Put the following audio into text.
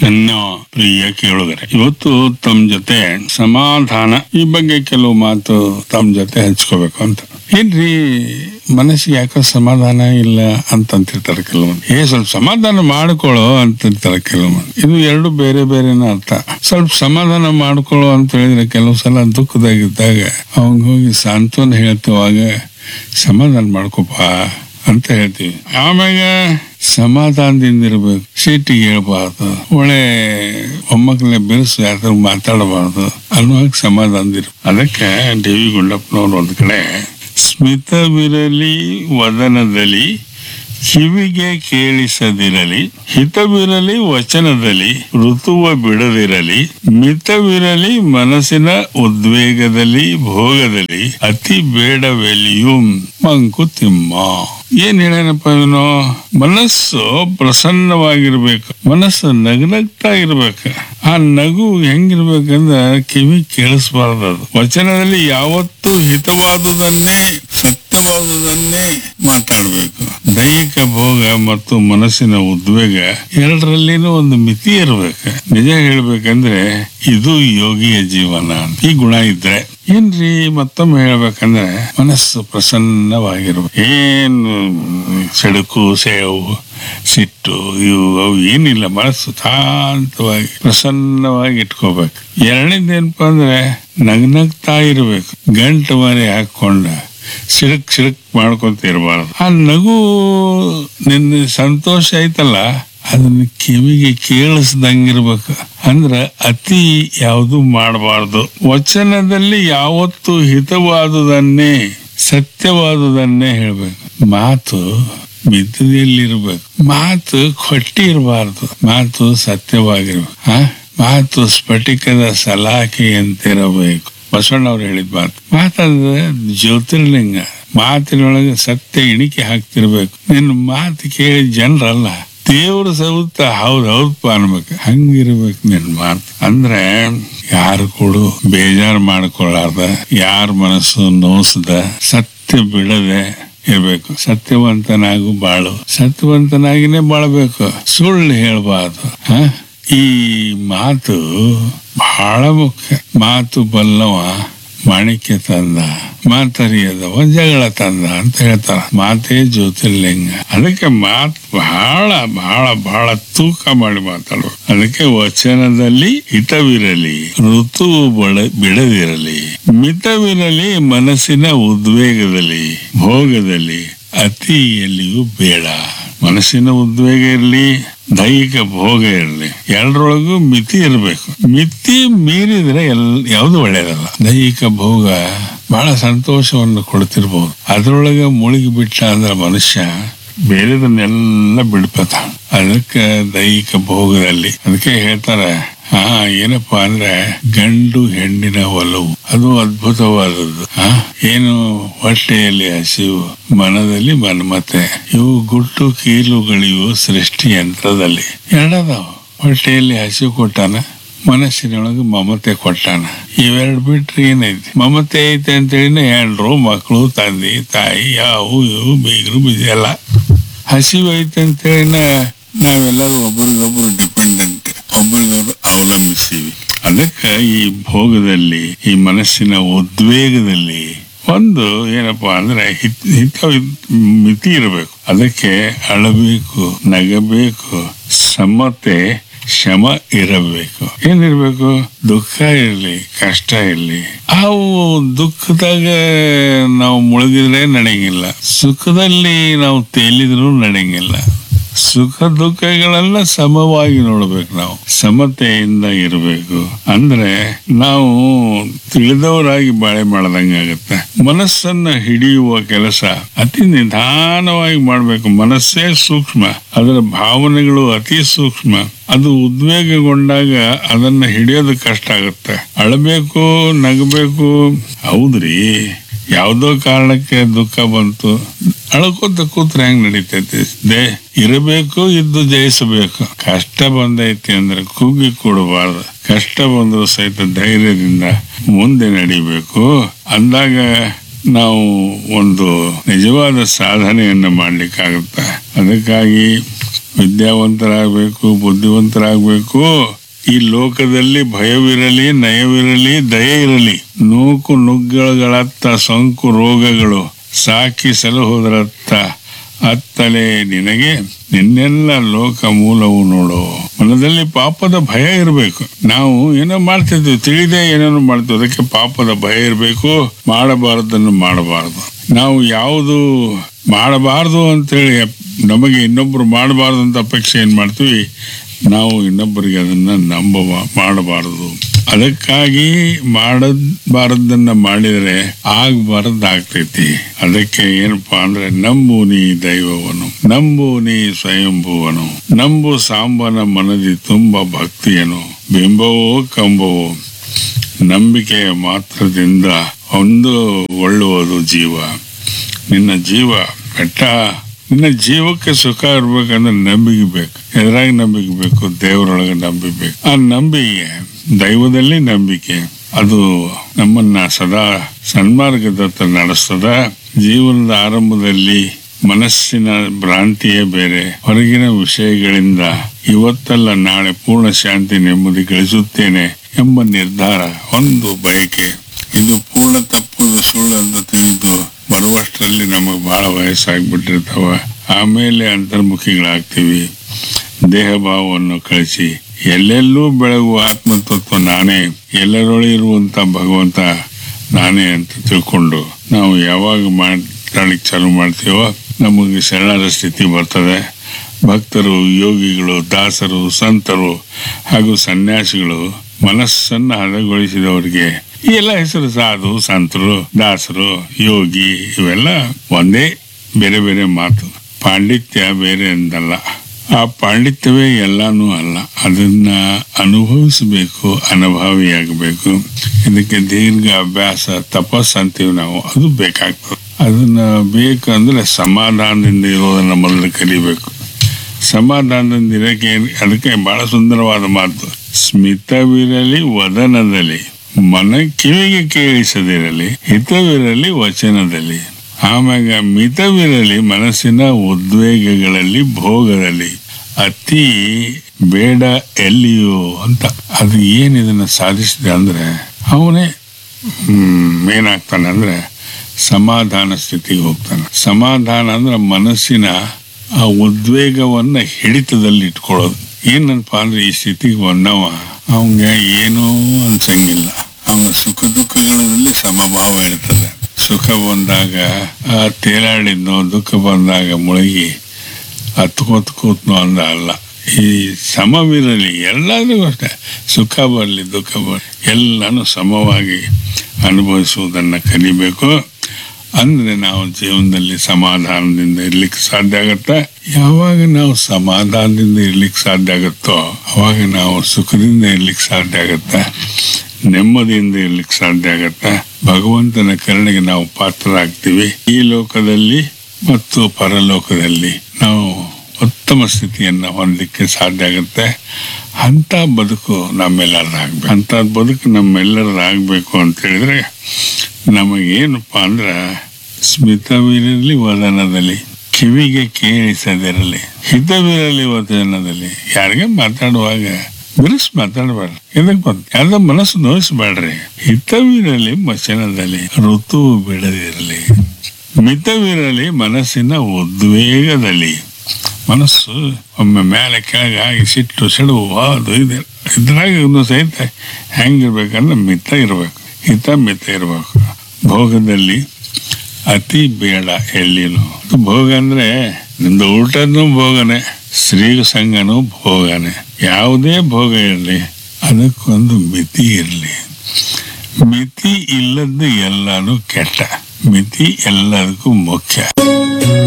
ನನ್ನ ಪ್ರಿಯ ಕೇಳುಗರೆ ಇವತ್ತು ತಮ್ಮ ಜೊತೆ ಸಮಾಧಾನ ಈ ಬಗ್ಗೆ ಕೆಲವು ಮಾತು ತಮ್ಮ ಜೊತೆ ಹಂಚ್ಕೋಬೇಕು ಅಂತ ಏನ್ರಿ ಮನಸ್ಸಿಗೆ ಯಾಕೋ ಸಮಾಧಾನ ಇಲ್ಲ ಅಂತಂತಿರ್ತಾರೆ ಕೆಲವೊಂದು ಏ ಸ್ವಲ್ಪ ಸಮಾಧಾನ ಮಾಡ್ಕೊಳ್ಳೋ ಅಂತಿರ್ತಾರೆ ಕೆಲವೊಂದು ಇದು ಎರಡು ಬೇರೆ ಬೇರೆನ ಅರ್ಥ ಸ್ವಲ್ಪ ಸಮಾಧಾನ ಮಾಡ್ಕೊಳ್ಳೋ ಅಂತ ಹೇಳಿದ್ರೆ ಕೆಲವು ಸಲ ದುಃಖದಾಗಿದ್ದಾಗ ಅವಂಗ ಹೋಗಿ ಸಾಂತ್ವನ ಹೇಳ್ತೇವಾಗ ಸಮಾಧಾನ ಮಾಡ್ಕೋಪ ಅಂತ ಹೇಳ್ತೀವಿ ಆಮ್ಯಾಗ ಸಮಾಧಾನದಿಂದ ಇರ್ಬೇಕು ಸಿಟ್ಟಿಗೆ ಹೇಳ್ಬಾರ್ದು ಒಳ್ಳೆ ಮೊಮ್ಮಕ್ಕಳ ಬಿರುಸು ಯಾರು ಮಾತಾಡಬಾರ್ದು ಅನ್ನುವಾಗ ಸಮಾಧಾನದಿರ್ ಅದಕ್ಕೆ ಡಿ ವಿ ಗುಂಡಪ್ಪನವ್ರು ಒಂದ್ ಕಡೆ ಸ್ಮಿತವಿರಲಿ ವದನದಲ್ಲಿ ಕಿವಿಗೆ ಕೇಳಿಸದಿರಲಿ ಹಿತವಿರಲಿ ವಚನದಲ್ಲಿ ಋತುವ ಬಿಡದಿರಲಿ ಮಿತವಿರಲಿ ಮನಸ್ಸಿನ ಉದ್ವೇಗದಲ್ಲಿ ಭೋಗದಲ್ಲಿ ಅತಿ ಬೇಡವೆಲ್ಲಿಯೂ ಮಂಕುತಿಮ್ಮ ಏನ್ ಹೇಳೇನಪ್ಪ ಇವನು ಮನಸ್ಸು ಪ್ರಸನ್ನವಾಗಿರ್ಬೇಕು ಮನಸ್ಸು ನಗನಗ್ತಾ ಇರ್ಬೇಕು ಆ ನಗು ಹೆಂಗಿರ್ಬೇಕಂದ್ರ ಕಿವಿ ಕೇಳಿಸ್ಬಾರ್ದು ಅದು ವಚನದಲ್ಲಿ ಯಾವತ್ತೂ ಹಿತವಾದುದನ್ನೇ ಸತ್ಯವಾದುದನ್ನೇ ಮಾತಾಡಬೇಕು ದೈಹಿಕ ಭೋಗ ಮತ್ತು ಮನಸ್ಸಿನ ಉದ್ವೇಗ ಎರಡರಲ್ಲಿನೂ ಒಂದು ಮಿತಿ ಇರ್ಬೇಕು ನಿಜ ಹೇಳ್ಬೇಕಂದ್ರೆ ಇದು ಯೋಗಿಯ ಜೀವನ ಈ ಗುಣ ಇದ್ರೆ ಏನ್ರಿ ಮತ್ತೊಮ್ಮೆ ಹೇಳ್ಬೇಕಂದ್ರೆ ಮನಸ್ಸು ಪ್ರಸನ್ನವಾಗಿರ್ಬೇಕು ಏನು ಸೆಡುಕು ಸೇವು ಸಿಟ್ಟು ಇವು ಅವು ಏನಿಲ್ಲ ಮನಸ್ಸು ಶಾಂತವಾಗಿ ಪ್ರಸನ್ನವಾಗಿ ಇಟ್ಕೋಬೇಕು ಎರಡನೇದೇನಪ್ಪ ಅಂದ್ರೆ ನಗ್ನಗ್ತಾ ಇರ್ಬೇಕು ಗಂಟು ಮರೆ ಹಾಕೊಂಡ ಸಿಡಕ್ ಸಿಡಕ್ ಮಾಡ್ಕೊಂತ ಇರಬಾರ್ದು ಆ ನಗು ನಿನ್ನ ಸಂತೋಷ ಐತಲ್ಲ ಅದನ್ನ ಕಿವಿಗೆ ಕೇಳಿಸ್ದಂಗಿರ್ಬೇಕು ಅಂದ್ರ ಅತಿ ಯಾವುದು ಮಾಡಬಾರ್ದು ವಚನದಲ್ಲಿ ಯಾವತ್ತು ಹಿತವಾದುದನ್ನೇ ಸತ್ಯವಾದುದನ್ನೇ ಹೇಳ್ಬೇಕು ಮಾತು ಮಿತದಲ್ಲಿರ್ಬೇಕು ಮಾತು ಕೊಟ್ಟಿ ಇರಬಾರ್ದು ಮಾತು ಸತ್ಯವಾಗಿರ್ಬೇಕು ಆ ಮಾತು ಸ್ಫಟಿಕದ ಸಲಾಖೆಯಂತಿರಬೇಕು ಬಸವಣ್ಣವ್ರು ಹೇಳಿದ ಮಾತು ಮಾತಾಡಿದ್ರೆ ಜ್ಯೋತಿರ್ಲಿಂಗ ಮಾತಿನೊಳಗೆ ಸತ್ಯ ಇಣಿಕೆ ಹಾಕ್ತಿರ್ಬೇಕು ನಿನ್ನ ಮಾತು ಕೇಳಿ ಜನರಲ್ಲ ದೇವ್ರ ಸೌತ ಹೌದ್ ಹೌದಪ್ಪ ಅನ್ಬೇಕು ಹಂಗಿರ್ಬೇಕು ನಿನ್ ಮಾತು ಅಂದ್ರೆ ಯಾರು ಕೂಡ ಬೇಜಾರ್ ಮಾಡ್ಕೊಳ್ಳಾರ್ದ ಯಾರ ಮನಸ್ಸು ನೋಸದ ಸತ್ಯ ಬಿಡದೆ ಇರ್ಬೇಕು ಸತ್ಯವಂತನಾಗು ಬಾಳು ಸತ್ಯವಂತನಾಗಿನೇ ಬಾಳ್ಬೇಕು ಸುಳ್ಳು ಹೇಳ್ಬಾರ್ದು ಹ ಈ ಮಾತು ಬಹಳ ಮುಖ್ಯ ಮಾತು ಬಲ್ಲವ ಮಾಣಿಕ್ಯ ತಂದ ಮಾತರಿಯದವ ಜಗಳ ತಂದ ಅಂತ ಹೇಳ್ತಾರ ಮಾತೇ ಜ್ಯೋತಿರ್ಲಿಂಗ ಅದಕ್ಕೆ ಮಾತು ಬಹಳ ಬಹಳ ಬಹಳ ತೂಕ ಮಾಡಿ ಮಾತಾಡ್ಬೇಕು ಅದಕ್ಕೆ ವಚನದಲ್ಲಿ ಹಿತವಿರಲಿ ಋತು ಬಳ ಬಿಡದಿರಲಿ ಮಿತವಿರಲಿ ಮನಸ್ಸಿನ ಉದ್ವೇಗದಲ್ಲಿ ಭೋಗದಲ್ಲಿ ಅತಿಯಲ್ಲಿಯೂ ಬೇಡ ಮನಸ್ಸಿನ ಉದ್ವೇಗ ಇರಲಿ ದೈಹಿಕ ಭೋಗ ಇರಲಿ ಎರಡರೊಳಗೂ ಮಿತಿ ಇರಬೇಕು ಮಿತಿ ಮೀರಿದ್ರೆ ಎಲ್ ಯಾವುದು ಒಳ್ಳೇದಲ್ಲ ದೈಹಿಕ ಭೋಗ ಬಹಳ ಸಂತೋಷವನ್ನು ಕೊಡ್ತಿರ್ಬೋದು ಅದ್ರೊಳಗೆ ಮುಳುಗಿ ಬಿಟ್ಟ ಅಂದ್ರೆ ಮನುಷ್ಯ ಬೇರೆದನ್ನೆಲ್ಲ ಬಿಡ್ಪತ ಅದಕ್ಕೆ ದೈಹಿಕ ಭೋಗದಲ್ಲಿ ಅದಕ್ಕೆ ಹೇಳ್ತಾರೆ ಹಾ ಏನಪ್ಪಾ ಅಂದ್ರೆ ಗಂಡು ಹೆಣ್ಣಿನ ಒಲವು ಅದು ಅದ್ಭುತವಾದದ್ದು ಹಾ ಏನು ಹೊಟ್ಟೆಯಲ್ಲಿ ಹಸಿವು ಮನದಲ್ಲಿ ಮನ್ಮತೆ ಇವು ಗುಟ್ಟು ಕೀಲುಗಳಿವು ಸೃಷ್ಟಿ ಯಂತ್ರದಲ್ಲಿ ಎರಡದಾವ ಹೊಟ್ಟೆಯಲ್ಲಿ ಹಸಿವು ಕೊಟ್ಟಾನ ಮನಸ್ಸಿನೊಳಗೆ ಮಮತೆ ಕೊಟ್ಟಾನ ಇವೆರಡು ಬಿಟ್ರೆ ಏನೈತಿ ಮಮತೆ ಐತೆ ಅಂತೇಳಿನ ಹೆಂಡ್ರು ಮಕ್ಕಳು ತಂದೆ ತಾಯಿ ಯಾವು ಇವು ಬೀಗರು ಬಿಜಿ ಎಲ್ಲ ಹಸಿವು ಐತೆ ಅಂತೇಳಿನ ನಾವೆಲ್ಲರೂ ಒಬ್ರಿಗೊಬ್ರು ಡಿಪೆಂಡೆಂಟ್ ಒಬ್ರಿಗೊಬ್ರು ಅವಲಂಬಿಸಿವಿ ಅದಕ್ಕೆ ಈ ಭೋಗದಲ್ಲಿ ಈ ಮನಸ್ಸಿನ ಉದ್ವೇಗದಲ್ಲಿ ಒಂದು ಏನಪ್ಪಾ ಅಂದ್ರೆ ಹಿತ್ ಹಿತ ಮಿತಿ ಇರಬೇಕು ಅದಕ್ಕೆ ಅಳಬೇಕು ನಗಬೇಕು ಸಮತೆ ಶ್ರಮ ಇರಬೇಕು ಏನಿರ್ಬೇಕು ದುಃಖ ಇರಲಿ ಕಷ್ಟ ಇರಲಿ ಅವು ದುಃಖದಾಗ ನಾವು ಮುಳುಗಿದ್ರೆ ನಡೆಯಂಗಿಲ್ಲ ಸುಖದಲ್ಲಿ ನಾವು ತೇಲಿದ್ರು ನಡೆಯಂಗಿಲ್ಲ ಸುಖ ದುಃಖಗಳೆಲ್ಲ ಸಮವಾಗಿ ನೋಡ್ಬೇಕು ನಾವು ಸಮತೆಯಿಂದ ಇರಬೇಕು ಅಂದ್ರೆ ನಾವು ತಿಳಿದವರಾಗಿ ಬಾಳೆ ಮಾಡದಂಗಾಗತ್ತೆ ಮನಸ್ಸನ್ನ ಹಿಡಿಯುವ ಕೆಲಸ ಅತಿ ನಿಧಾನವಾಗಿ ಮಾಡ್ಬೇಕು ಮನಸ್ಸೇ ಸೂಕ್ಷ್ಮ ಅದರ ಭಾವನೆಗಳು ಅತಿ ಸೂಕ್ಷ್ಮ ಅದು ಉದ್ವೇಗಗೊಂಡಾಗ ಅದನ್ನ ಹಿಡಿಯೋದು ಕಷ್ಟ ಆಗುತ್ತೆ ಅಳಬೇಕು ನಗಬೇಕು ಹೌದ್ರಿ ಯಾವ್ದೋ ಕಾರಣಕ್ಕೆ ದುಃಖ ಬಂತು ಅಳ್ಕೋತ ಕೂತ್ರೆ ಹೆಂಗ್ ನಡೀತೈತಿ ದೇ ಇರಬೇಕು ಇದ್ದು ಜಯಿಸಬೇಕು ಕಷ್ಟ ಬಂದೈತಿ ಅಂದ್ರೆ ಕುಗ್ಗಿ ಕೊಡಬಾರ್ದು ಕಷ್ಟ ಬಂದ್ರು ಸಹಿತ ಧೈರ್ಯದಿಂದ ಮುಂದೆ ನಡಿಬೇಕು ಅಂದಾಗ ನಾವು ಒಂದು ನಿಜವಾದ ಸಾಧನೆಯನ್ನ ಮಾಡ್ಲಿಕ್ಕಾಗುತ್ತೆ ಅದಕ್ಕಾಗಿ ವಿದ್ಯಾವಂತರಾಗಬೇಕು ಬುದ್ಧಿವಂತರಾಗಬೇಕು ಈ ಲೋಕದಲ್ಲಿ ಭಯವಿರಲಿ ನಯವಿರಲಿ ದಯೆ ಇರಲಿ ನೂಕು ನುಗ್ಗಗಳತ್ತ ಸೋಂಕು ರೋಗಗಳು ಸಾಕಿ ಸಲಹುದರತ್ತ ಅತ್ತಲೇ ನಿನಗೆ ನಿನ್ನೆಲ್ಲ ಲೋಕ ಮೂಲವು ನೋಡು ಮನದಲ್ಲಿ ಪಾಪದ ಭಯ ಇರಬೇಕು ನಾವು ಏನೋ ಮಾಡ್ತಿದ್ವಿ ತಿಳಿದೇ ಏನೇನೋ ಮಾಡ್ತೀವಿ ಅದಕ್ಕೆ ಪಾಪದ ಭಯ ಇರಬೇಕು ಮಾಡಬಾರದನ್ನು ಮಾಡಬಾರದು ನಾವು ಯಾವುದು ಮಾಡಬಾರದು ಅಂತೇಳಿ ನಮಗೆ ಇನ್ನೊಬ್ರು ಮಾಡಬಾರದು ಅಂತ ಅಪೇಕ್ಷೆ ಏನ್ ಮಾಡ್ತೀವಿ ನಾವು ಇನ್ನೊಬ್ಬರಿಗೆ ಅದನ್ನ ನಂಬ ಮಾಡಬಾರದು ಅದಕ್ಕಾಗಿ ಮಾಡಬಾರದನ್ನ ಮಾಡಿದರೆ ಆಗಬಾರದ್ ಆಗ್ತೈತಿ ಅದಕ್ಕೆ ಏನಪ್ಪಾ ಅಂದ್ರೆ ನಂಬು ನೀ ದೈವವನು ನಂಬು ನೀ ಸ್ವಯಂಭುವನು ನಂಬು ಸಾಂಬನ ಮನದಿ ತುಂಬ ಭಕ್ತಿಯನು ಬಿಂಬವೋ ಕಂಬವೋ ನಂಬಿಕೆಯ ಮಾತ್ರದಿಂದ ಒಂದು ಒಳ್ಳುವುದು ಜೀವ ನಿನ್ನ ಜೀವ ಬೆಟ್ಟ ನಿನ್ನ ಜೀವಕ್ಕೆ ಸುಖ ಇರ್ಬೇಕಂದ್ರೆ ನಂಬಿಕೆ ಬೇಕು ಎದುರಾಗ ನಂಬಿಕೆ ಬೇಕು ದೇವರೊಳಗೆ ನಂಬಿಕೆ ಬೇಕು ಆ ನಂಬಿಕೆ ದೈವದಲ್ಲಿ ನಂಬಿಕೆ ಅದು ನಮ್ಮನ್ನ ಸದಾ ಸನ್ಮಾರ್ಗದತ್ತ ನಡೆಸ್ತದ ಜೀವನದ ಆರಂಭದಲ್ಲಿ ಮನಸ್ಸಿನ ಭ್ರಾಂತಿಯೇ ಬೇರೆ ಹೊರಗಿನ ವಿಷಯಗಳಿಂದ ಇವತ್ತಲ್ಲ ನಾಳೆ ಪೂರ್ಣ ಶಾಂತಿ ನೆಮ್ಮದಿ ಗಳಿಸುತ್ತೇನೆ ಎಂಬ ನಿರ್ಧಾರ ಒಂದು ಬಯಕೆ ಇದು ಪೂರ್ಣ ತಪ್ಪು ಸುಳ್ಳು ಅಂತ ತಿಳಿದು ಬರುವಷ್ಟರಲ್ಲಿ ನಮಗೆ ಬಹಳ ವಯಸ್ಸಾಗ್ಬಿಟ್ಟಿರ್ತಾವ ಆಮೇಲೆ ಅಂತರ್ಮುಖಿಗಳಾಗ್ತೀವಿ ದೇಹ ಭಾವವನ್ನು ಕಳಿಸಿ ಎಲ್ಲೆಲ್ಲೂ ಬೆಳಗುವ ಆತ್ಮತತ್ವ ನಾನೇ ಎಲ್ಲರೊಳಿರುವಂತ ಭಗವಂತ ನಾನೇ ಅಂತ ತಿಳ್ಕೊಂಡು ನಾವು ಯಾವಾಗ ಮಾತಾಡ್ಲಿಕ್ಕೆ ಚಾಲು ಮಾಡ್ತೀವೋ ನಮಗೆ ಶರಣರ ಸ್ಥಿತಿ ಬರ್ತದೆ ಭಕ್ತರು ಯೋಗಿಗಳು ದಾಸರು ಸಂತರು ಹಾಗೂ ಸನ್ಯಾಸಿಗಳು ಮನಸ್ಸನ್ನ ಹದಗೊಳಿಸಿದವರಿಗೆ ಈ ಎಲ್ಲ ಹೆಸರು ಸಾಧು ಸಂತರು ದಾಸರು ಯೋಗಿ ಇವೆಲ್ಲ ಒಂದೇ ಬೇರೆ ಬೇರೆ ಮಾತು ಪಾಂಡಿತ್ಯ ಬೇರೆ ಎಂದಲ್ಲ ಆ ಪಾಂಡಿತ್ಯವೇ ಎಲ್ಲಾನು ಅಲ್ಲ ಅದನ್ನ ಅನುಭವಿಸಬೇಕು ಅನುಭವಿಯಾಗಬೇಕು ಇದಕ್ಕೆ ದೀರ್ಘ ಅಭ್ಯಾಸ ತಪಸ್ ಅಂತೀವಿ ನಾವು ಅದು ಬೇಕಾಗ್ತದೆ ಅದನ್ನ ಬೇಕಂದ್ರೆ ಸಮಾಧಾನದಿಂದ ಇರೋದನ್ನ ಮೊದಲು ಕಲಿಬೇಕು ಸಮಾಧಾನದಿಂದ ಇರಕ್ಕೆ ಏನ್- ಅದಕ್ಕೆ ಬಹಳ ಸುಂದರವಾದ ಮಾತು ಸ್ಮಿತವಿರಲಿ ವದನದಲ್ಲಿ ಮನ ಕಿವಿಗೆ ಕೇಳಿಸದಿರಲಿ ಹಿತವಿರಲಿ ವಚನದಲ್ಲಿ ಆಮ್ಯಾಗ ಮಿತವಿರಲಿ ಮನಸ್ಸಿನ ಉದ್ವೇಗಗಳಲ್ಲಿ ಭೋಗದಲ್ಲಿ ಅತಿ ಬೇಡ ಎಲ್ಲಿಯೋ ಅಂತ ಅದು ಏನ್ ಇದನ್ನ ಸಾಧಿಸಿದೆ ಅಂದ್ರೆ ಅವನೇ ಹ್ಮ್ ಏನಾಗ್ತಾನೆ ಅಂದ್ರೆ ಸಮಾಧಾನ ಸ್ಥಿತಿಗೆ ಹೋಗ್ತಾನೆ ಸಮಾಧಾನ ಅಂದ್ರೆ ಮನಸ್ಸಿನ ಆ ಉದ್ವೇಗವನ್ನ ಹಿಡಿತದಲ್ಲಿ ಇಟ್ಕೊಳ್ಳೋದು ಏನಪ್ಪ ಅಂದ್ರೆ ಈ ಸ್ಥಿತಿಗೆ ಬಂದವ ಅವಂಗೆ ಏನೂ ಅನ್ಸಂಗಿಲ್ಲ ಅವನ ಸುಖ ದುಃಖಗಳಲ್ಲಿ ಸಮಭಾವ ಇರ್ತದೆ ಸುಖ ಬಂದಾಗ ಆ ತೇಲಾಡಿದ್ನೋ ದುಃಖ ಬಂದಾಗ ಮುಳುಗಿ ಹತ್ಕೋತ್ ಕೂತ್ನೋ ಅಂದ ಅಲ್ಲ ಈ ಸಮವಿರಲಿ ಎಲ್ಲರಿಗೂ ಅಷ್ಟೇ ಸುಖ ಬರಲಿ ದುಃಖ ಬರಲಿ ಎಲ್ಲಾನು ಸಮವಾಗಿ ಅನುಭವಿಸುವುದನ್ನು ಕಲಿಬೇಕು ಅಂದ್ರೆ ನಾವು ಜೀವನದಲ್ಲಿ ಸಮಾಧಾನದಿಂದ ಇರ್ಲಿಕ್ಕೆ ಸಾಧ್ಯ ಆಗತ್ತೆ ಯಾವಾಗ ನಾವು ಸಮಾಧಾನದಿಂದ ಇರ್ಲಿಕ್ಕೆ ಸಾಧ್ಯ ಆಗುತ್ತೋ ಅವಾಗ ನಾವು ಸುಖದಿಂದ ಇರ್ಲಿಕ್ಕೆ ಸಾಧ್ಯ ಆಗತ್ತೆ ನೆಮ್ಮದಿಯಿಂದ ಇರ್ಲಿಕ್ಕೆ ಸಾಧ್ಯ ಆಗತ್ತೆ ಭಗವಂತನ ಕರುಣೆಗೆ ನಾವು ಪಾತ್ರರಾಗ್ತೀವಿ ಈ ಲೋಕದಲ್ಲಿ ಮತ್ತು ಪರಲೋಕದಲ್ಲಿ ನಾವು ಉತ್ತಮ ಸ್ಥಿತಿಯನ್ನ ಹೊಂದಲಿಕ್ಕೆ ಸಾಧ್ಯ ಆಗುತ್ತೆ ಅಂತ ಬದುಕು ನಮ್ಮೆಲ್ಲರದಾಗಬೇಕು ಅಂತ ಬದುಕು ನಮ್ಮೆಲ್ಲರದಾಗಬೇಕು ಅಂತ ಹೇಳಿದ್ರೆ ನಮಗೇನಪ್ಪ ಅಂದ್ರೆ ಸ್ಮಿತವಿರಲಿ ವದನದಲ್ಲಿ ಕಿವಿಗೆ ಕೇಳಿಸದಿರಲಿ ಹಿತವಿರಲಿ ವಚನದಲ್ಲಿ ಯಾರಿಗೆ ಮಾತಾಡುವಾಗ ಬಿರುಸ್ ಮಾತಾಡಬೇಡ್ರಿ ಎದಕ್ ಬಂತ ಯಾರ್ದ ಮನಸ್ಸು ನೋಯಿಸ್ಬೇಡ್ರಿ ಹಿತವಿರಲಿ ವಚನದಲ್ಲಿ ಋತು ಬಿಡದಿರಲಿ ಮಿತವಿರಲಿ ಮನಸ್ಸಿನ ಉದ್ವೇಗದಲ್ಲಿ ಮನಸ್ಸು ಒಮ್ಮೆ ಮೇಲೆ ಕೆಳಗಾಗಿ ಸಿಟ್ಟು ಸಿಡುವು ಅದು ಇದೆ ಇದ್ರಾಗ ಇನ್ನು ಸಹಿತ ಹೆಂಗಿರ್ಬೇಕಂದ್ರೆ ಮಿತ ಇರ್ಬೇಕು ಹಿತ ಮಿತ ಇರ್ಬೇಕು ಭೋಗದಲ್ಲಿ ಅತಿ ಬೇಡ ಎಳ್ಳಿನು ಭೋಗ ಅಂದ್ರೆ ನಿಮ್ದು ಊಟನೂ ಭೋಗನೆ ಸ್ತ್ರೀ ಸಂಗನೂ ಭೋಗನೆ ಯಾವುದೇ ಭೋಗ ಇರಲಿ ಅದಕ್ಕೊಂದು ಮಿತಿ ಇರಲಿ ಮಿತಿ ಇಲ್ಲದ್ದು ಎಲ್ಲಾನು ಕೆಟ್ಟ ಮಿತಿ ಎಲ್ಲದಕ್ಕೂ ಮುಖ್ಯ